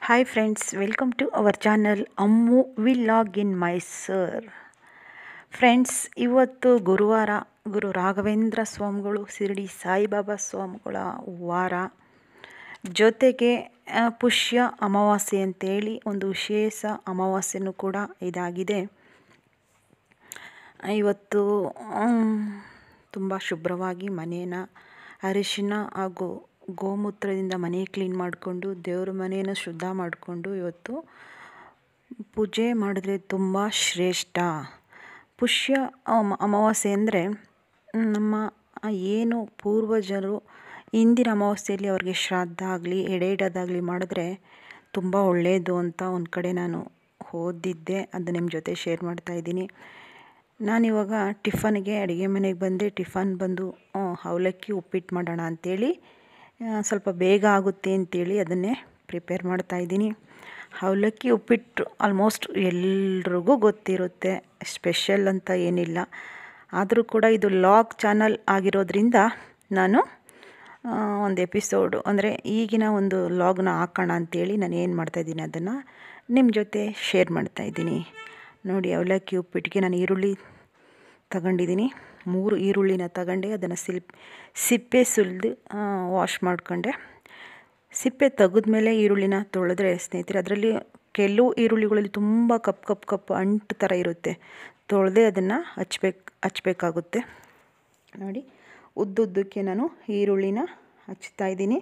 hi friends welcome to our channel Ammu vlog in Mysore friends ಇವತ್ತು ಗುರುವಾರ ಗುರು ರಾಘವೇಂದ್ರ ಸ್ವಾಮಿಗಳು ಶಿರಡಿ ಸಾಯಿಬಾಬಾ ಸ್ವಾಮಿಗಳ ವಾರ ಜೊತೆಗೆ ಆ, ಪುಷ್ಯ ಅಮಾವಾಸ್ಯೆ ಅಂತೇಳಿ ಒಂದು ವಿಶೇಷ ಅಮಾವಾಸ್ಯೆನೂ ಕೂಡ ಇದಾಗಿದೆ ಇವತ್ತು ತುಂಬ ಶುಭ್ರವಾಗಿ ಮನೇನ ಅರಿಶಿನ ಹಾಗೂ ಗೋಮೂತ್ರದಿಂದ ಮನೆ ಕ್ಲೀನ್ ಮಾಡಿಕೊಂಡು ದೇವ್ರ ಮನೆಯನ್ನು ಶುದ್ಧ ಮಾಡಿಕೊಂಡು ಇವತ್ತು ಪೂಜೆ ಮಾಡಿದ್ರೆ ತುಂಬ ಶ್ರೇಷ್ಠ ಪುಷ್ಯ ಅಮ ಅಮಾವಾಸ್ಯೆ ಅಂದರೆ ನಮ್ಮ ಏನು ಪೂರ್ವಜರು ಇಂದಿನ ಅಮಾವಾಸ್ಯೆಯಲ್ಲಿ ಅವ್ರಿಗೆ ಶ್ರಾದ್ದ ಆಗಲಿ ಎಡೆ ಇಡೋದಾಗಲಿ ಮಾಡಿದ್ರೆ ತುಂಬ ಒಳ್ಳೆಯದು ಅಂತ ಒಂದು ಕಡೆ ನಾನು ಓದಿದ್ದೆ ಅದು ನಿಮ್ಮ ಜೊತೆ ಶೇರ್ ಮಾಡ್ತಾ ಇದ್ದೀನಿ ನಾನಿವಾಗ ಟಿಫನ್ಗೆ ಅಡುಗೆ ಮನೆಗೆ ಬಂದೆ ಟಿಫನ್ ಬಂದು ಆ, ಅವಲಕ್ಕಿ ಉಪ್ಪಿಟ್ಟು ಮಾಡೋಣ ಅಂಥೇಳಿ ಆ, ಸ್ವಲ್ಪ ಬೇಗ ಆಗುತ್ತೆ ಅಂತೇಳಿ ಅದನ್ನೇ ಪ್ರಿಪೇರ್ ಮಾಡ್ತಾ ಇದ್ದೀನಿ ಅವಲಕ್ಕಿ ಉಪ್ಪಿಟ್ಟು ಆಲ್ಮೋಸ್ಟ್ ಎಲ್ರಿಗೂ ಗೊತ್ತಿರುತ್ತೆ ಸ್ಪೆಷಲ್ ಅಂತ ಏನಿಲ್ಲ ಆದರೂ ಕೂಡ ಇದು ಲಾಗ್ ಚಾನಲ್ ಆಗಿರೋದ್ರಿಂದ ನಾನು ಆ, ಒಂದು ಎಪಿಸೋಡು ಅಂದರೆ ಈಗಿನ ಒಂದು ಲಾಗ್ನ ಹಾಕೋಣ ಅಂತೇಳಿ ನಾನು ಏನು ಮಾಡ್ತಾಯಿದ್ದೀನಿ ಅದನ್ನು ನಿಮ್ಮ ಜೊತೆ ಶೇರ್ ಮಾಡ್ತಾಯಿದ್ದೀನಿ ನೋಡಿ ಅವಲಕ್ಕಿ ಉಪ್ಪಿಟ್ಟಿಗೆ ನಾನು ಈರುಳ್ಳಿ ತಗೊಂಡಿದ್ದೀನಿ ಮೂರು ಈರುಳ್ಳಿನ ತಗೊಂಡೆ ಅದನ್ನು ಸಿಲ್ ಸಿಪ್ಪೆ ಸುಲಿದು ವಾಶ್ ಮಾಡ್ಕೊಂಡೆ ಸಿಪ್ಪೆ ತೆಗೆದ್ಮೇಲೆ ಈರುಳ್ಳಿನ ತೊಳೆದ್ರೆ ಸ್ನೇಹಿತರೆ ಅದರಲ್ಲಿ ಕೆಲವು ಈರುಳ್ಳಿಗಳಲ್ಲಿ ತುಂಬ ಕಪ್ ಕಪ್ ಕಪ್ ಅಂಟು ಥರ ಇರುತ್ತೆ ತೊಳೆದೇ ಅದನ್ನು ಹಚ್ಬೇಕು ಹಚ್ಬೇಕಾಗುತ್ತೆ ನೋಡಿ ಉದ್ದುದ್ದಕ್ಕೆ ನಾನು ಈರುಳ್ಳಿನ ಹಚ್ತಾ ಇದ್ದೀನಿ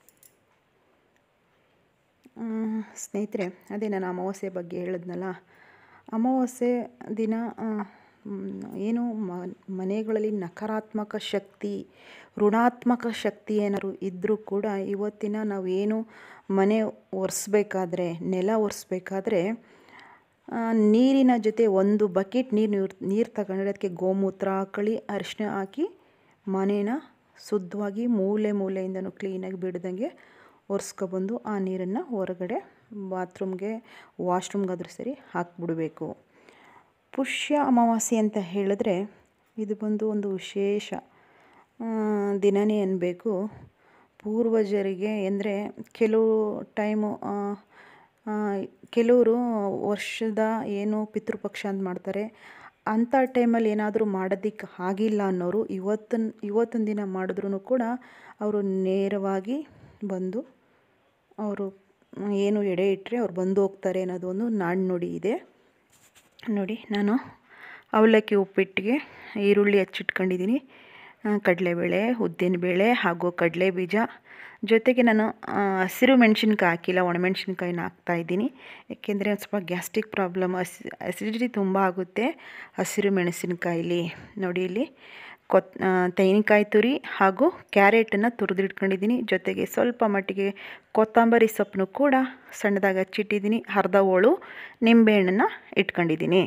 ಆ, ಸ್ನೇಹಿತರೆ ಅದೇ ನಾನು ಅಮಾವಾಸ್ಯೆ ಬಗ್ಗೆ ಹೇಳಿದ್ನಲ್ಲ ಅಮಾವಾಸ್ಯೆ ದಿನ ಆ, ಮ್, ಏನು ಮ- ಮನೆಗಳಲ್ಲಿ ನಕಾರಾತ್ಮಕ ಶಕ್ತಿ ಋಣಾತ್ಮಕ ಶಕ್ತಿ ಏನಾದ್ರು ಇದ್ದರೂ ಕೂಡ ಇವತ್ತಿನ ನಾವೇನು ಮನೆ ಒರೆಸ್ಬೇಕಾದ್ರೆ ನೆಲ ಒರೆಸ್ಬೇಕಾದ್ರೆ ಆ, ನೀರಿನ ಜೊತೆ ಒಂದು ಬಕೆಟ್ ನೀರು ನೀರು ನೀರು ತಗೊಂಡ್ರೆ ಅದಕ್ಕೆ ಗೋಮೂತ್ರ ಹಾಕಳಿ ಅರಿಶಿನ ಹಾಕಿ ಮನೇನ ಶುದ್ಧವಾಗಿ ಮೂಲೆ ಮೂಲೆಯಿಂದನೂ ಕ್ಲೀನಾಗಿ ಬಿಡ್ದಂಗೆ ಒರೆಸ್ಕೊಬಂದು ಆ ನೀರನ್ನು ಹೊರಗಡೆ ಬಾತ್ರೂಮ್ಗೆ ವಾಶ್ರೂಮ್ಗಾದ್ರೂ ಸರಿ ಹಾಕ್ಬಿಡಬೇಕು ಪುಷ್ಯ ಅಮಾವಾಸ್ಯೆ ಅಂತ ಹೇಳಿದ್ರೆ ಇದು ಬಂದು ಒಂದು ವಿಶೇಷ ಆ, ದಿನನೇ ಅನ್ನಬೇಕು ಪೂರ್ವಜರಿಗೆ ಅಂದರೆ ಕೆಲವು ಟೈಮು ಆ, ಆ, ಕೆಲವರು ವರ್ಷದ ಏನು ಪಿತೃಪಕ್ಷ ಅಂತ ಮಾಡ್ತಾರೆ ಅಂಥ ಟೈಮಲ್ಲಿ ಏನಾದರೂ ಮಾಡೋದಕ್ಕೆ ಆಗಿಲ್ಲ ಅನ್ನೋರು ಇವತ್ತಿನ ಇವತ್ತಿನ ದಿನ ಮಾಡಿದ್ರೂ ಕೂಡ ಅವರು ನೇರವಾಗಿ ಬಂದು ಅವರು ಏನು ಎಡೆ ಇಟ್ಟರೆ ಅವ್ರು ಬಂದು ಹೋಗ್ತಾರೆ ಅನ್ನೋದು ಒಂದು ನಾಣ್ಣುಡಿ ಇದೆ ನೋಡಿ ನಾನು ಅವಲಕ್ಕಿ ಉಪ್ಪಿಟ್ಟಿಗೆ ಈರುಳ್ಳಿ ಹಚ್ಚಿಟ್ಕೊಂಡಿದ್ದೀನಿ ಆ, ಕಡಲೆಬೇಳೆ ಉದ್ದಿನಬೇಳೆ ಹಾಗೂ ಕಡಲೆ ಬೀಜ ಜೊತೆಗೆ ನಾನು ಆ, ಹಸಿರು ಮೆಣಸಿನ್ಕಾಯಿ ಹಾಕಿಲ್ಲ ಒಣಮೆಣ್ಸಿನ್ಕಾಯಿನ ಹಾಕ್ತಾ ಇದ್ದೀನಿ ಏಕೆಂದರೆ ಒಂದು ಸ್ವಲ್ಪ ಗ್ಯಾಸ್ಟ್ರಿಕ್ ಪ್ರಾಬ್ಲಮ್ ಹಸಿ ಅಸಿಡಿಟಿ ತುಂಬ ಆಗುತ್ತೆ ಹಸಿರು ಮೆಣಸಿನ್ಕಾಯಿಲಿ ನೋಡಿ ಇಲ್ಲಿ ಕೊತ್ ಆ, ತೆಂಗಿನಕಾಯಿ ತುರಿ ಹಾಗೂ ಕ್ಯಾರೆಟನ್ನು ತುರಿದಿಟ್ಕೊಂಡಿದ್ದೀನಿ ಜೊತೆಗೆ ಸ್ವಲ್ಪ ಮಟ್ಟಿಗೆ ಕೊತ್ತಂಬರಿ ಸೊಪ್ಪನ್ನು ಕೂಡ ಸಣ್ಣದಾಗಿ ಹಚ್ಚಿಟ್ಟಿದ್ದೀನಿ ಅರ್ಧ ಹೋಳು ನಿಂಬೆಹಣ್ಣನ್ನು ಇಟ್ಕೊಂಡಿದ್ದೀನಿ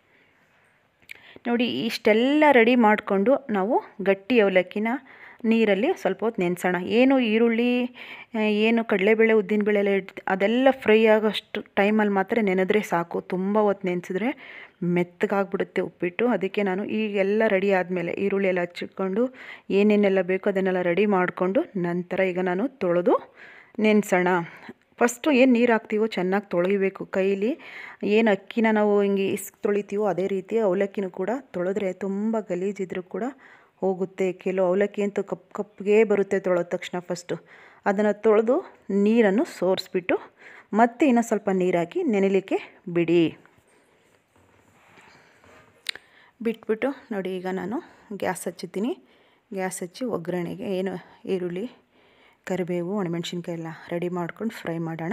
ನೋಡಿ ಇಷ್ಟೆಲ್ಲ ರೆಡಿ ಮಾಡಿಕೊಂಡು ನಾವು ಗಟ್ಟಿ ಅವಲಕ್ಕಿನ ನೀರಲ್ಲಿ ಸ್ವಲ್ಪ ಹೊತ್ತು ನೆನೆಸೋಣ ಏನು ಈರುಳ್ಳಿ ಆ, ಏನು ಕಡಲೆಬೇಳೆ ಉದ್ದಿನಬೇಳೆ ಎಲ್ಲ ಇಡ್ ಅದೆಲ್ಲ ಫ್ರೈ ಆಗೋಷ್ಟು ಟೈಮಲ್ಲಿ ಮಾತ್ರ ನೆನೆದ್ರೆ ಸಾಕು ತುಂಬ ಹೊತ್ತು ನೆನೆಸಿದ್ರೆ ಮೆತ್ತಗಾಗ್ಬಿಡುತ್ತೆ ಉಪ್ಪಿಟ್ಟು ಅದಕ್ಕೆ ನಾನು ಈಗೆಲ್ಲ ರೆಡಿ ಆದಮೇಲೆ ಈರುಳ್ಳಿ ಎಲ್ಲ ಹಚ್ಚಿಟ್ಕೊಂಡು ಏನೇನೆಲ್ಲ ಬೇಕೋ ಅದನ್ನೆಲ್ಲ ರೆಡಿ ಮಾಡಿಕೊಂಡು ನಂತರ ಈಗ ನಾನು ತೊಳೆದು ನೆನೆಸೋಣ ಫಸ್ಟು ಏನು ನೀರು ಹಾಕ್ತೀವೋ ಚೆನ್ನಾಗಿ ತೊಳಿಬೇಕು ಕೈಲಿ ಏನು ಅಕ್ಕಿನ ನಾವು ಹಿಂಗೆ ಇಸ್ ತೊಳಿತೀವೋ ಅದೇ ರೀತಿ ಅವಲಕ್ಕಿನೂ ಕೂಡ ತೊಳೆದ್ರೆ ತುಂಬ ಗಲೀಜಿದ್ರೂ ಕೂಡ ಹೋಗುತ್ತೆ ಕೆಲವು ಅವಲಕ್ಕಿ ಅಂತೂ ಕಪ್ ಕಪ್ಗೆ ಬರುತ್ತೆ ತೊಳೆದ ತಕ್ಷಣ ಫಸ್ಟು ಅದನ್ನು ತೊಳೆದು ನೀರನ್ನು ಸೋರಿಸ್ಬಿಟ್ಟು ಮತ್ತೆ ಇನ್ನೂ ಸ್ವಲ್ಪ ನೀರು ಹಾಕಿ ನೆನೆಲಿಕ್ಕೆ ಬಿಡಿ ಬಿಟ್ಬಿಟ್ಟು ನೋಡಿ ಈಗ ನಾನು ಗ್ಯಾಸ್ ಹಚ್ಚಿದ್ದೀನಿ ಗ್ಯಾಸ್ ಹಚ್ಚಿ ಒಗ್ಗರಣೆಗೆ ಏನು ಈರುಳ್ಳಿ ಕರಿಬೇವು ಒಣಮೆಣ್ಸಿನ್ಕಾಯಿ ಎಲ್ಲ ರೆಡಿ ಮಾಡ್ಕೊಂಡು ಫ್ರೈ ಮಾಡೋಣ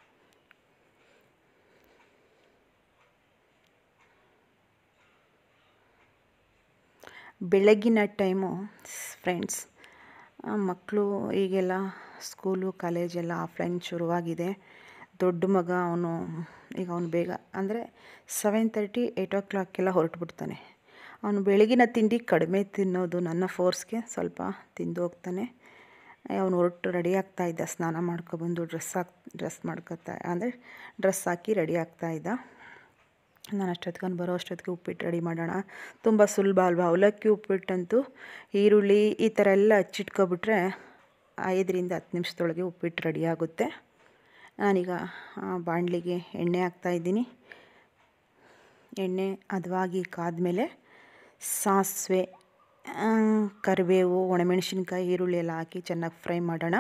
ಬೆಳಗ್ಗಿನ ಟೈಮು ಫ್ರೆಂಡ್ಸ್ ಮಕ್ಕಳು ಈಗೆಲ್ಲ ಸ್ಕೂಲು ಕಾಲೇಜೆಲ್ಲ ಆಫ್ಲೈನ್ ಶುರುವಾಗಿದೆ ದೊಡ್ಡ ಮಗ ಅವನು ಈಗ ಅವನು ಬೇಗ ಅಂದರೆ ಸೆವೆನ್ ತರ್ಟಿ ಏಯ್ಟ್ ಓ ಕ್ಲಾಕ್ಗೆಲ್ಲ ಹೊರಟು ಬಿಡ್ತಾನೆ ಅವನು ಬೆಳಗಿನ ತಿಂಡಿ ಕಡಿಮೆ ತಿನ್ನೋದು ನನ್ನ ಫೋರ್ಸ್ಗೆ ಸ್ವಲ್ಪ ತಿಂದು ಹೋಗ್ತಾನೆ ಅವನು ಹೊರಟು ರೆಡಿ ಆಗ್ತಾ ಇದ್ದ ಸ್ನಾನ ಮಾಡ್ಕೊಬಂದು ಡ್ರೆಸ್ ಹಾಕ್ ಡ್ರೆಸ್ ಮಾಡ್ಕೊತಾ ಅಂದರೆ ಡ್ರೆಸ್ ಹಾಕಿ ರೆಡಿ ಆಗ್ತಾ ಇದ್ದ ನಾನು ಅಷ್ಟೊತ್ಕೊಂಡು ಬರೋ ಅಷ್ಟೊತ್ತಿಗೆ ಉಪ್ಪಿಟ್ಟು ರೆಡಿ ಮಾಡೋಣ ತುಂಬ ಸುಲಭ ಅಲ್ವಾ ಅವಲಕ್ಕಿ ಉಪ್ಪಿಟ್ಟಂತೂ ಈರುಳ್ಳಿ ಈ ಥರ ಎಲ್ಲ ಹಚ್ಚಿಟ್ಕೊಬಿಟ್ರೆ ಐದರಿಂದ ಹತ್ತು ನಿಮಿಷದೊಳಗೆ ಉಪ್ಪಿಟ್ಟು ರೆಡಿ ಆಗುತ್ತೆ ನಾನೀಗ ಬಾಣಲಿಗೆ ಎಣ್ಣೆ ಹಾಕ್ತಾಯಿದ್ದೀನಿ ಎಣ್ಣೆ ಹದವಾಗಿ ಕಾದ್ಮೇಲೆ ಸಾಸಿವೆ ಕರಿಬೇವು ಒಣಮೆಣಸಿನ್ಕಾಯಿ ಈರುಳ್ಳಿ ಎಲ್ಲ ಹಾಕಿ ಚೆನ್ನಾಗಿ ಫ್ರೈ ಮಾಡೋಣ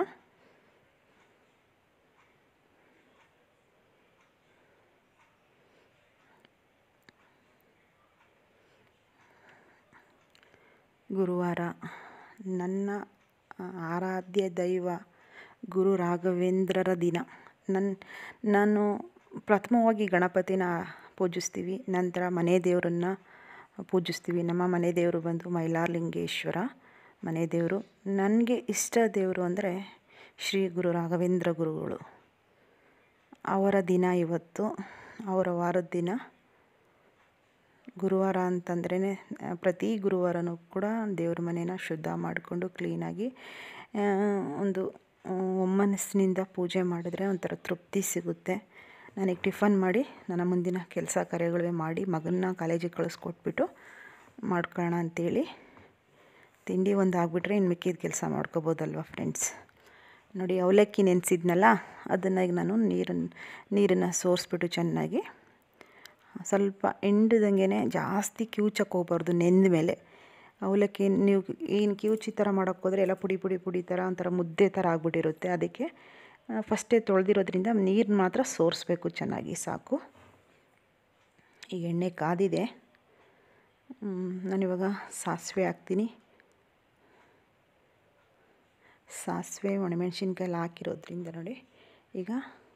ಗುರುವಾರ ನನ್ನ ಆರಾಧ್ಯ ದೈವ ಗುರು ರಾಘವೇಂದ್ರರ ದಿನ ನನ್ನ ನಾನು ಪ್ರಥಮವಾಗಿ ಗಣಪತಿನ ಪೂಜಿಸ್ತೀವಿ ನಂತರ ಮನೆ ದೇವರನ್ನು ಪೂಜಿಸ್ತೀವಿ ನಮ್ಮ ಮನೆ ದೇವರು ಬಂದು ಮೈಲಾರಲಿಂಗೇಶ್ವರ ಮನೆ ದೇವರು ನನಗೆ ಇಷ್ಟ ದೇವರು ಅಂದರೆ ಶ್ರೀ ಗುರು ರಾಘವೇಂದ್ರ ಗುರುಗಳು ಅವರ ದಿನ ಇವತ್ತು ಅವರ ವಾರದ ದಿನ ಗುರುವಾರ ಅಂತಂದ್ರೇ ಪ್ರತಿ ಗುರುವಾರನೂ ಕೂಡ ದೇವ್ರ ಮನೇನ ಶುದ್ಧ ಮಾಡಿಕೊಂಡು ಕ್ಲೀನಾಗಿ ಒಂದು ಒಮ್ಮನಸ್ಸಿನಿಂದ ಪೂಜೆ ಮಾಡಿದ್ರೆ ಒಂಥರ ತೃಪ್ತಿ ಸಿಗುತ್ತೆ ನನಗೆ ಟಿಫನ್ ಮಾಡಿ ನನ್ನ ಮುಂದಿನ ಕೆಲಸ ಕಾರ್ಯಗಳೇ ಮಾಡಿ ಮಗನ್ನ ಕಾಲೇಜಿಗೆ ಕಳಿಸ್ಕೊಟ್ಬಿಟ್ಟು ಮಾಡ್ಕೊಳ್ಳೋಣ ಅಂಥೇಳಿ ತಿಂಡಿ ಒಂದು ಆಗಿಬಿಟ್ರೆ ಇನ್ನು ಮಿಕ್ಕಿದ ಕೆಲಸ ಮಾಡ್ಕೋಬೋದಲ್ವ ಫ್ರೆಂಡ್ಸ್ ನೋಡಿ ಅವಲಕ್ಕಿ ನೆನೆಸಿದ್ನಲ್ಲ ಅದನ್ನು ಈಗ ನಾನು ನೀರನ್ನು ನೀರನ್ನು ಸೋರಿಸ್ಬಿಟ್ಟು ಚೆನ್ನಾಗಿ ಸ್ವಲ್ಪ ಎಂಡ್ದಂಗೆ ಜಾಸ್ತಿ ಕಿವುಚಕ್ಕೆ ಹೋಗ್ಬಾರ್ದು ನೆಂದ ಮೇಲೆ ಅವಲಕ್ಕಿ ನೀವು ಏನು ಕಿವುಚಿ ಥರ ಮಾಡೋಕ್ಕೆ ಹೋದರೆ ಎಲ್ಲ ಪುಡಿ ಪುಡಿ ಪುಡಿ ಥರ ಒಂಥರ ಮುದ್ದೆ ಥರ ಆಗಿಬಿಟ್ಟಿರುತ್ತೆ ಅದಕ್ಕೆ ಫಸ್ಟೇ ತೊಳೆದಿರೋದ್ರಿಂದ ನೀರು ಮಾತ್ರ ಸೋರಿಸ್ಬೇಕು ಚೆನ್ನಾಗಿ ಸಾಕು ಈ ಎಣ್ಣೆ ಕಾದಿದೆ ನಾನಿವಾಗ ಸಾಸಿವೆ ಹಾಕ್ತೀನಿ ಸಾಸಿವೆ ಒಣಮೆಣ್ಸಿನ್ಕಾಯಿ ಎಲ್ಲ ಹಾಕಿರೋದ್ರಿಂದ ನೋಡಿ ಈಗ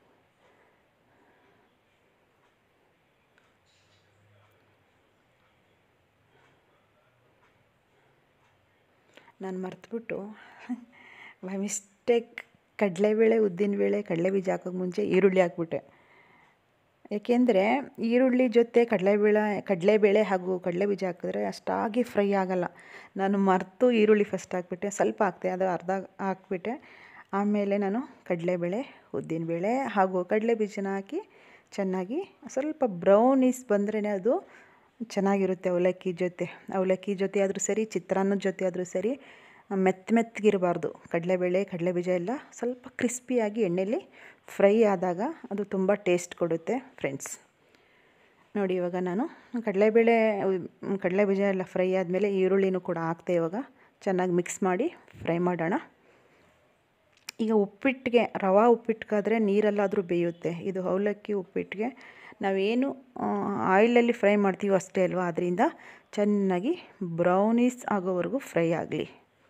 ನಾನು ಮರ್ತುಬಿಟ್ಟು ಬೈ ಮಿಸ್ಟೇಕ್ ಕಡಲೆಬೇಳೆ ಉದ್ದಿನಬೇಳೆ ಕಡಲೆ ಬೀಜ ಹಾಕೋಕ್ಕೆ ಮುಂಚೆ ಈರುಳ್ಳಿ ಹಾಕ್ಬಿಟ್ಟೆ ಏಕೆಂದರೆ ಈರುಳ್ಳಿ ಜೊತೆ ಕಡಲೆಬೇಳೆ ಕಡಲೆಬೇಳೆ ಹಾಗೂ ಕಡಲೆ ಬೀಜ ಹಾಕಿದ್ರೆ ಅಷ್ಟಾಗಿ ಫ್ರೈ ಆಗೋಲ್ಲ ನಾನು ಮರೆತು ಈರುಳ್ಳಿ ಫಸ್ಟ್ ಹಾಕ್ಬಿಟ್ಟೆ ಸ್ವಲ್ಪ ಹಾಕ್ತೆ ಅದು ಅರ್ಧ ಹಾಕ್ಬಿಟ್ಟೆ ಆಮೇಲೆ ನಾನು ಕಡಲೆಬೇಳೆ ಉದ್ದಿನಬೇಳೆ ಹಾಗೂ ಕಡಲೆ ಬೀಜನ ಹಾಕಿ ಚೆನ್ನಾಗಿ ಸ್ವಲ್ಪ ಬ್ರೌನೀಸ್ ಬಂದ್ರೇ ಅದು ಚೆನ್ನಾಗಿರುತ್ತೆ ಅವಲಕ್ಕಿ ಜೊತೆ ಅವಲಕ್ಕಿ ಜೊತೆ ಆದರೂ ಸರಿ ಚಿತ್ರಾನ್ನದ ಜೊತೆ ಆದರೂ ಸರಿ ಮೆತ್ತ ಮೆತ್ತಗಿರಬಾರ್ದು ಕಡಲೆಬೇಳೆ ಕಡಲೆಬೀಜ ಎಲ್ಲ ಸ್ವಲ್ಪ ಕ್ರಿಸ್ಪಿಯಾಗಿ ಎಣ್ಣೆಯಲ್ಲಿ ಫ್ರೈ ಆದಾಗ ಅದು ತುಂಬ ಟೇಸ್ಟ್ ಕೊಡುತ್ತೆ ಫ್ರೆಂಡ್ಸ್ ನೋಡಿ ಇವಾಗ ನಾನು ಕಡಲೆಬೇಳೆ ಕಡಲೆಬೀಜ ಎಲ್ಲ ಫ್ರೈ ಆದಮೇಲೆ ಈರುಳ್ಳಿನೂ ಕೂಡ ಹಾಕ್ತೆ ಇವಾಗ ಚೆನ್ನಾಗಿ ಮಿಕ್ಸ್ ಮಾಡಿ ಫ್ರೈ ಮಾಡೋಣ ಈಗ ಉಪ್ಪಿಟ್ಟಿಗೆ ರವೆ ಉಪ್ಪಿಟ್ಟಿಗಾದರೆ ನೀರಲ್ಲಾದರೂ ಬೇಯುತ್ತೆ ಇದು ಅವಲಕ್ಕಿ ಉಪ್ಪಿಟ್ಟಿಗೆ ನಾವೇನು ಆಯಿಲಲ್ಲಿ ಫ್ರೈ ಮಾಡ್ತೀವೋ ಅಷ್ಟೇ ಅಲ್ವಾ ಅದರಿಂದ ಚೆನ್ನಾಗಿ ಬ್ರೌನೀಸ್ ಆಗೋವರೆಗೂ ಫ್ರೈ ಆಗಲಿ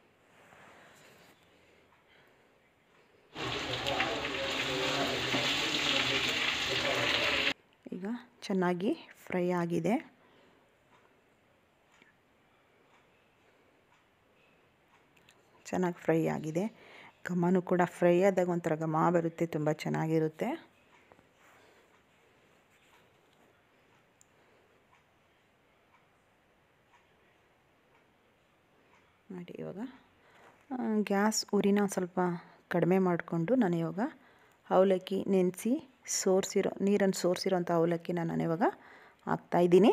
ಈಗ ಚೆನ್ನಾಗಿ ಫ್ರೈ ಆಗಿದೆ ಚೆನ್ನಾಗಿ ಫ್ರೈ ಆಗಿದೆ ಘಮನೂ ಕೂಡ ಫ್ರೈ ಆದಾಗ ಒಂಥರ ಘಮ ಬರುತ್ತೆ ತುಂಬ ಚೆನ್ನಾಗಿರುತ್ತೆ ನೋಡಿ ಇವಾಗ ಗ್ಯಾಸ್ ಉರಿನ ಸ್ವಲ್ಪ ಕಡಿಮೆ ಮಾಡಿಕೊಂಡು ನಾನು ಇವಾಗ ಅವಲಕ್ಕಿ ನೆನೆಸಿ ಸೋರಿಸಿರೋ ನೀರನ್ನು ಸೋರಿಸಿರೋಂಥ ಅವಲಕ್ಕಿನ ನಾನು ಇವಾಗ ಹಾಕ್ತಾಯಿದ್ದೀನಿ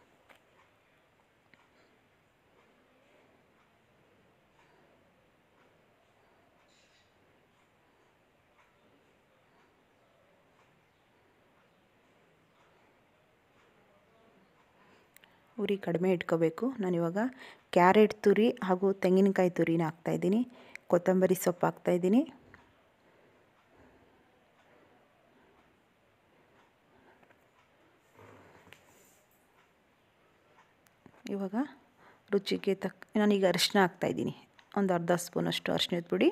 ಉರಿ ಕಡಿಮೆ ಇಟ್ಕೋಬೇಕು ನಾನಿವಾಗ ಕ್ಯಾರೆಟ್ ತುರಿ ಹಾಗೂ ತೆಂಗಿನಕಾಯಿ ತುರಿನ ಹಾಕ್ತಾಯಿದ್ದೀನಿ ಕೊತ್ತಂಬರಿ ಸೊಪ್ಪು ಹಾಕ್ತಾಯಿದ್ದೀನಿ ಇವಾಗ ರುಚಿಗೆ ತಕ್ಕ ನಾನೀಗ ಅರಿಶಿನ ಹಾಕ್ತಾಯಿದ್ದೀನಿ ಒಂದು ಅರ್ಧ ಸ್ಪೂನಷ್ಟು ಅರಿಶಿನದ ಪುಡಿ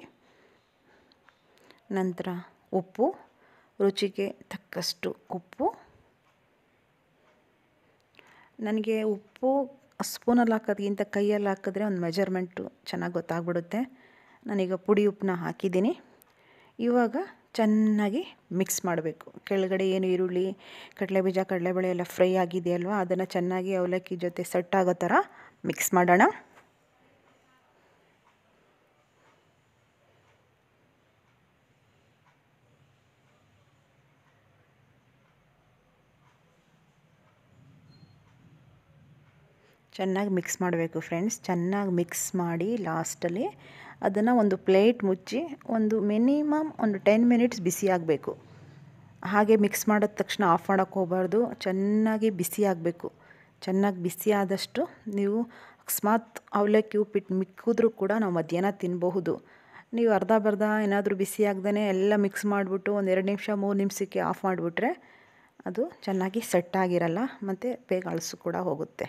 ನಂತರ ಉಪ್ಪು ರುಚಿಗೆ ತಕ್ಕಷ್ಟು ಉಪ್ಪು ನನಗೆ ಉಪ್ಪು ಸ್ಪೂನಲ್ಲಿ ಹಾಕೋದ್ಕಿಂತ ಕೈಯಲ್ಲಿ ಹಾಕಿದ್ರೆ ಒಂದು ಮೆಜರ್ಮೆಂಟು ಚೆನ್ನಾಗಿ ಗೊತ್ತಾಗ್ಬಿಡುತ್ತೆ ನಾನೀಗ ಪುಡಿ ಉಪ್ಪನ್ನ ಹಾಕಿದ್ದೀನಿ ಇವಾಗ ಚೆನ್ನಾಗಿ ಮಿಕ್ಸ್ ಮಾಡಬೇಕು ಕೆಳಗಡೆ ಏನು ಈರುಳ್ಳಿ ಕಡಲೆಬೀಜ ಕಡಲೆಬೇಳೆ ಎಲ್ಲ ಫ್ರೈ ಆಗಿದೆಯಲ್ವ ಅದನ್ನು ಚೆನ್ನಾಗಿ ಅವಲಕ್ಕಿ ಜೊತೆ ಸೆಟ್ ಆಗೋ ಥರ ಮಿಕ್ಸ್ ಮಾಡೋಣ ಚೆನ್ನಾಗಿ ಮಿಕ್ಸ್ ಮಾಡಬೇಕು ಫ್ರೆಂಡ್ಸ್ ಚೆನ್ನಾಗಿ ಮಿಕ್ಸ್ ಮಾಡಿ ಲಾಸ್ಟಲ್ಲಿ ಅದನ್ನು ಒಂದು ಪ್ಲೇಟ್ ಮುಚ್ಚಿ ಒಂದು ಮಿನಿಮಮ್ ಒಂದು ಟೆನ್ ಮಿನಿಟ್ಸ್ ಬಿಸಿ ಆಗಬೇಕು ಹಾಗೆ ಮಿಕ್ಸ್ ಮಾಡಿದ ತಕ್ಷಣ ಆಫ್ ಮಾಡೋಕ್ಕೆ ಹೋಗಬಾರ್ದು ಚೆನ್ನಾಗಿ ಬಿಸಿ ಆಗಬೇಕು ಚೆನ್ನಾಗಿ ಬಿಸಿ ಆದಷ್ಟು ನೀವು ಅಕಸ್ಮಾತ್ ಅವಲಕ್ಕಿ ಉಪ್ಪಿಟ್ಟು ಮಿಕ್ಕಿದ್ರೂ ಕೂಡ ನಾವು ಮಧ್ಯಾಹ್ನ ತಿನ್ನಬಹುದು ನೀವು ಅರ್ಧ ಬರ್ಧ ಏನಾದರೂ ಬಿಸಿ ಆಗ್ದೇ ಎಲ್ಲ ಮಿಕ್ಸ್ ಮಾಡಿಬಿಟ್ಟು ಒಂದು ಎರಡು ನಿಮಿಷ ಮೂರು ನಿಮಿಷಕ್ಕೆ ಆಫ್ ಮಾಡಿಬಿಟ್ರೆ ಅದು ಚೆನ್ನಾಗಿ ಸೆಟ್ ಆಗಿರಲ್ಲ ಮತ್ತು ಬೇಗ ಅಳಸು ಕೂಡ ಹೋಗುತ್ತೆ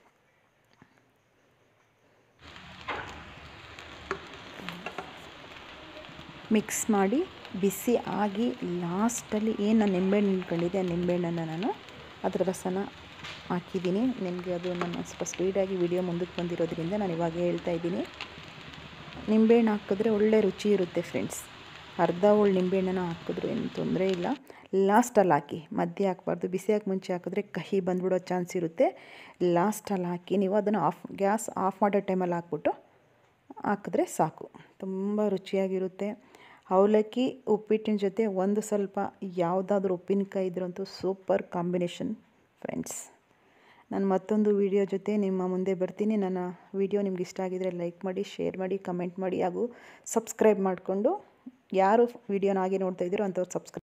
ಮಿಕ್ಸ್ ಮಾಡಿ ಬಿಸಿ ಆಗಿ ಲಾಸ್ಟಲ್ಲಿ ಏನು ನಾನು ನಿಂಬೆಹಣ್ಣು ನಿಂತ್ಕೊಂಡಿದ್ದೆ ಆ ನಿಂಬೆಹಣ್ಣನ್ನು ನಾನು ಅದರ ರಸನ ಹಾಕಿದ್ದೀನಿ ನಿಮಗೆ ಅದು ನನ್ನ ಸ್ವಲ್ಪ ಸ್ಪೀಡಾಗಿ ವಿಡಿಯೋ ಮುಂದಕ್ಕೆ ಬಂದಿರೋದ್ರಿಂದ ನಾನು ಇವಾಗ ಹೇಳ್ತಾ ಇದ್ದೀನಿ ನಿಂಬೆಹಣ್ಣು ಹಾಕಿದ್ರೆ ಒಳ್ಳೆ ರುಚಿ ಇರುತ್ತೆ ಫ್ರೆಂಡ್ಸ್ ಅರ್ಧ ಹೋಳು ನಿಂಬೆಹಣ್ಣನ್ನು ಹಾಕಿದ್ರು ಏನು ತೊಂದರೆ ಇಲ್ಲ ಲಾಸ್ಟಲ್ಲಿ ಹಾಕಿ ಮಧ್ಯೆ ಹಾಕ್ಬಾರ್ದು ಬಿಸಿಯಾಗಿ ಮುಂಚೆ ಹಾಕಿದ್ರೆ ಕಹಿ ಬಂದ್ಬಿಡೋ ಚಾನ್ಸ್ ಇರುತ್ತೆ ಲಾಸ್ಟಲ್ಲಿ ಹಾಕಿ ನೀವು ಅದನ್ನು ಆಫ್ ಗ್ಯಾಸ್ ಆಫ್ ಮಾಡೋ ಟೈಮಲ್ಲಿ ಹಾಕ್ಬಿಟ್ಟು ಹಾಕಿದ್ರೆ ಸಾಕು ತುಂಬ ರುಚಿಯಾಗಿರುತ್ತೆ ಅವಲಕ್ಕಿ ಉಪ್ಪಿಟ್ಟಿನ ಜೊತೆ ಒಂದು ಸ್ವಲ್ಪ ಯಾವುದಾದ್ರೂ ಉಪ್ಪಿನಕಾಯಿ ಇದ್ರಂತೂ ಸೂಪರ್ ಕಾಂಬಿನೇಷನ್ ಫ್ರೆಂಡ್ಸ್ ನಾನು ಮತ್ತೊಂದು ವಿಡಿಯೋ ಜೊತೆ ನಿಮ್ಮ ಮುಂದೆ ಬರ್ತೀನಿ ನನ್ನ ವಿಡಿಯೋ ನಿಮ್ಗೆ ಇಷ್ಟ ಆಗಿದರೆ ಲೈಕ್ ಮಾಡಿ ಶೇರ್ ಮಾಡಿ ಕಮೆಂಟ್ ಮಾಡಿ ಹಾಗೂ ಸಬ್ಸ್ಕ್ರೈಬ್ ಮಾಡಿಕೊಂಡು ಯಾರು ವಿಡಿಯೋನ ಹಾಗೆ ನೋಡ್ತಾ ಇದ್ದೀರೋ ಅಂಥವ್ರು ಸಬ್ಸ್ಕ್ರೈಬ್